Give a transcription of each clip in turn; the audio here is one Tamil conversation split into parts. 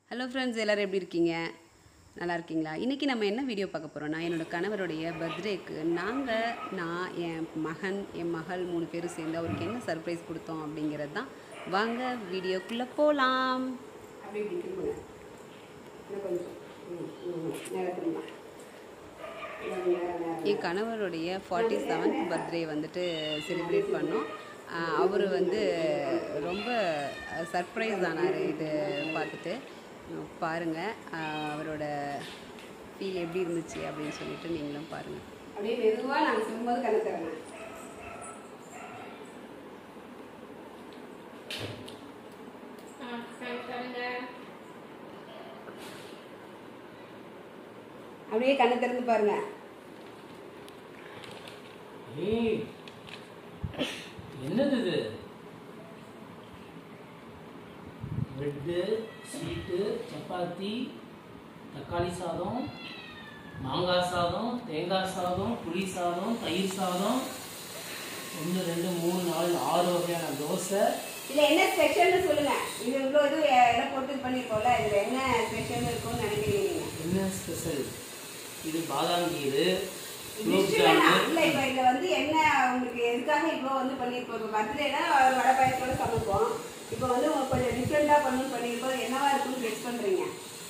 ஹலோ ஃப்ரெண்ட்ஸ் எல்லோரும் எப்படி இருக்கீங்க நல்லா இருக்கீங்களா இன்றைக்கி நம்ம என்ன வீடியோ பார்க்க போகிறோம்னா என்னோட கணவருடைய பர்த்டேக்கு நாங்கள் நான் என் மகன் என் மகள் மூணு பேரும் சேர்ந்து அவருக்கு என்ன சர்ப்ரைஸ் கொடுத்தோம் அப்படிங்கிறது தான் வாங்க வீடியோக்குள்ளே போகலாம் அப்படி இப்படி திரும்புங்க இன்னும் கொஞ்சம் ம், ம், நேரா திரும்ப. நேரா, நேரா, நேரா. என் கணவருடைய ஃபார்ட்டி செவன்த் பர்த்டே வந்துட்டு செலிப்ரேட் பண்ணோம் அவர் வந்து ரொம்ப சர்ப்ரைஸ் ஆனார் இது பார்த்துட்டு பாருங்கள் அவரோட ஃபீல் எப்படி இருந்துச்சு அப்படின்னு சொல்லிட்டு நீங்களும் பாருங்கள் அப்படியே மெதுவாக நாங்கள் சொல்லும்போது கண்ணு தரேன் அப்படியே கண்ணை திறந்து பாருங்க ஏய் என்னது இது பிரெட்டு ஸ்வீட்டு சப்பாத்தி தக்காளி சாதம் மாங்காய் சாதம் தேங்காய் சாதம் புளி சாதம் தயிர் சாதம் ஒன்று ரெண்டு மூணு நாலு ஆறு வகையான தோசை இதுல என்ன ஸ்பெஷல்னு சொல்லுங்க இது இவ்வளோ இது எல்லாம் போட்டு இது பண்ணிருக்கோம்ல இதுல என்ன ஸ்பெஷல் இருக்கும்னு நினைக்கிறீங்க நீங்க என்ன ஸ்பெஷல் இது பாதாம் கீரு குலோப் டிஷ் வேணாம் ஜாமுன் இல்ல இப்ப இதுல வந்து என்ன உங்களுக்கு எதுக்காக இவ்வளோ வந்து பண்ணிருக்கோம் இப்போ பர்த்டேனா வடை பாயசத்தோட சமைப்போம் இப்போ வந்து உங்களுக்கு கொஞ்சம் டிஃப்ரெண்டா பண்ணணும்னு பண்ணிருக்கோம் என்னவா இருக்கும்னு கெஸ் பண்றீங்க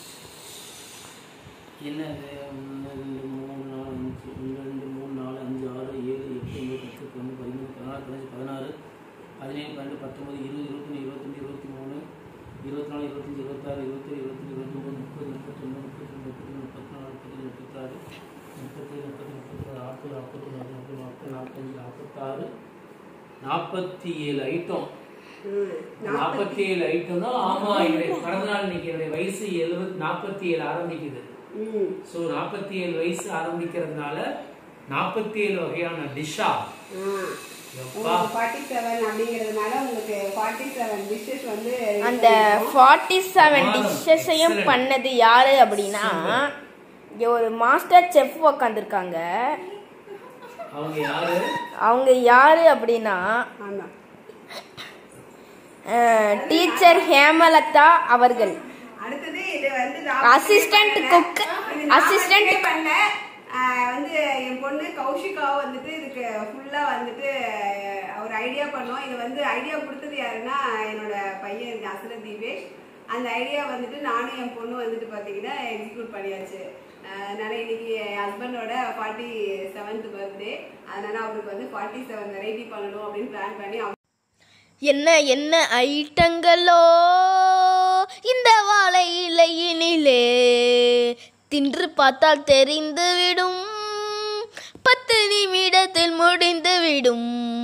என்னது ஒன்று ரெண்டு மூணு நாலு அஞ்சு ஒன்று ரெண்டு மூணு நாலு அஞ்சு ஆறு ஏழு எட்டு ஒன்பது பத்து பன்னெண்டு பதிமூணு பதினாலு பதினஞ்சு பதினாறு பதினேழு பன்னெண்டு பத்தொம்பது இருபது இருபத்தொன்று இருபத்தஞ்சு இருபத்தி மூணு இருபத்தி நாலு இருபத்தஞ்சி இருபத்தாறு இருபத்தேழு இருபத்தஞ்சி இருபத்தொம்பது முப்பது முப்பத்தொன்று முப்பத்தி முப்பத்தி முப்பத்தி நாலு முப்பத்தஞ்சு முப்பத்தாறு முப்பத்தேழு முப்பத்தி முப்பத்தாறு நாற்பது நாற்பத்தி நாலு நாற்பது நாற்பது நாற்பத்தஞ்சு நாற்பத்தாறு நாற்பத்தி ஏழு ஐட்டம் நாற்பத்தி ஏழு ஐட்டம் தான் ஆமா என்னுடைய பிறந்த நாள் இன்னைக்கு என்னுடைய வயசு எழுபது நாற்பத்தி ஏழு ஆரம்பிக்குது ம் ஸோ நாற்பத்தி ஏழு வயசு ஆரம்பிக்கிறதுனால நாற்பத்தி ஏழு வகையான டிஷ்ஷா எப்பா உங்களுக்கு ஃபார்ட்டி செவன் அப்படிங்கிறதுனால உங்களுக்கு ஃபார்ட்டி செவன் டிஷ்ஷஸ் வந்து ready அந்த பண்ணிருக்கோம். ஃபார்ட்டி செவன் Wow, டிஷ்ஷஸையும் excellent. பண்ணது யாரு அப்படின்னா இங்க ஒரு மாஸ்டர் செஃப் உக்காந்துருக்காங்க அவங்க யாரு அவங்க யாரு அப்படின்னா ஆமா டீச்சர் ஹேமலதா அவர்கள் அடுத்தது இது வந்து Assistant cook, assistant assistant பண்ண ஆஹ் வந்து என் பொண்ணு கௌஷிகாவை வந்துட்டு இதுக்கு ஃபுல்லா வந்துட்டு ஆஹ் ஒரு ஐடியா பண்ணோம் இது வந்து ஐடியா கொடுத்தது யாருன்னா என்னோட பையன் அசரத் தீபேஷ் அந்த ஐடியா வந்துட்டு நானும் என் பொண்ணு வந்துட்டு பார்த்தீங்கன்னா எக்ஸிக்யூட் பண்ணியாச்சு ஆஹ் அதனால இன்னைக்கு என் ஹஸ்பண்டோட ஃபார்ட்டி செவன்த் பர்த்டே அதனால அவருக்கு வந்து ஃபார்ட்டி செவன் வெரைட்டி பண்ணணும் அப்படின்னு பிளான் பண்ணி அவங்க என்ன என்ன ஐட்டங்களோ இந்த வாழை இலையினிலே தின்று பார்த்தால் தெரிந்து விடும் பத்து நிமிடத்தில் முடிந்து விடும்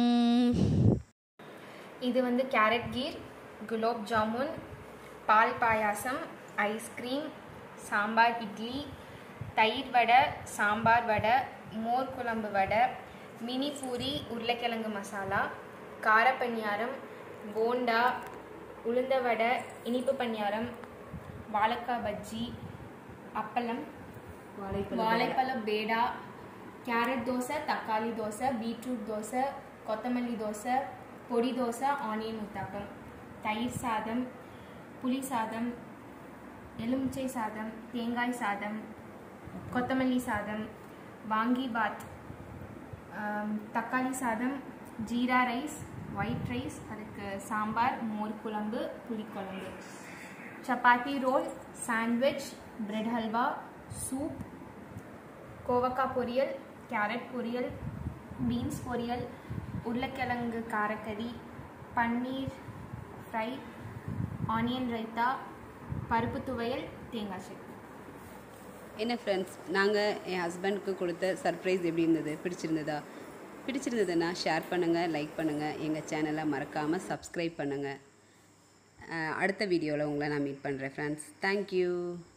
இது வந்து கேரட் கீர் குலோப் ஜாமுன் பால் பாயாசம் ஐஸ்கிரீம் சாம்பார் இட்லி தயிர் வடை சாம்பார் வடை மோர் குழம்பு வடை மினி பூரி உருளைக்கிழங்கு மசாலா கார பணியாரம் போண்டா உளுந்த வடை இனிப்பு பணியாரம் வாழைக்காய் பஜ்ஜி அப்பளம் வாழைப்பழ பேடா கேரட் தோசை தக்காளி தோசை பீட்ரூட் தோசை கொத்தமல்லி தோசை பொடி தோசை ஆனியன் ஊத்தாப்பம் தயிர் சாதம் புளி சாதம் எலுமிச்சை சாதம் தேங்காய் சாதம் கொத்தமல்லி சாதம் வாங்கி பாத் ஆம், தக்காளி சாதம் ஜீரா ரைஸ் ஒயிட் ரைஸ் அதுக்கு சாம்பார் மோர் குழம்பு புளிக்குழம்பு chapati roll sandwich bread halwa soup கோவக்காய் பொரியல் கேரட் பொரியல் பீன்ஸ் பொரியல் உருளைக்கிழங்கு காரக்கறி பன்னீர் ஃப்ரை ஆனியன் ரைத்தா பருப்பு துவையல் தேங்காய் சட்னி என்ன ஃப்ரெண்ட்ஸ் நாங்கள் என் ஹஸ்பண்டுக்கு கொடுத்த சர்ப்ரைஸ் எப்படி இருந்தது பிடிச்சிருந்ததா பிடிச்சிருந்ததுன்னா ஷேர் பண்ணுங்கள் லைக் பண்ணுங்கள் எங்கள் சேனலை மறக்காமல் சப்ஸ்கிரைப் பண்ணுங்கள் அடுத்த வீடியோவில் உங்களை நான் மீட் பண்ணுறேன் ஃப்ரெண்ட்ஸ் தேங்க்யூ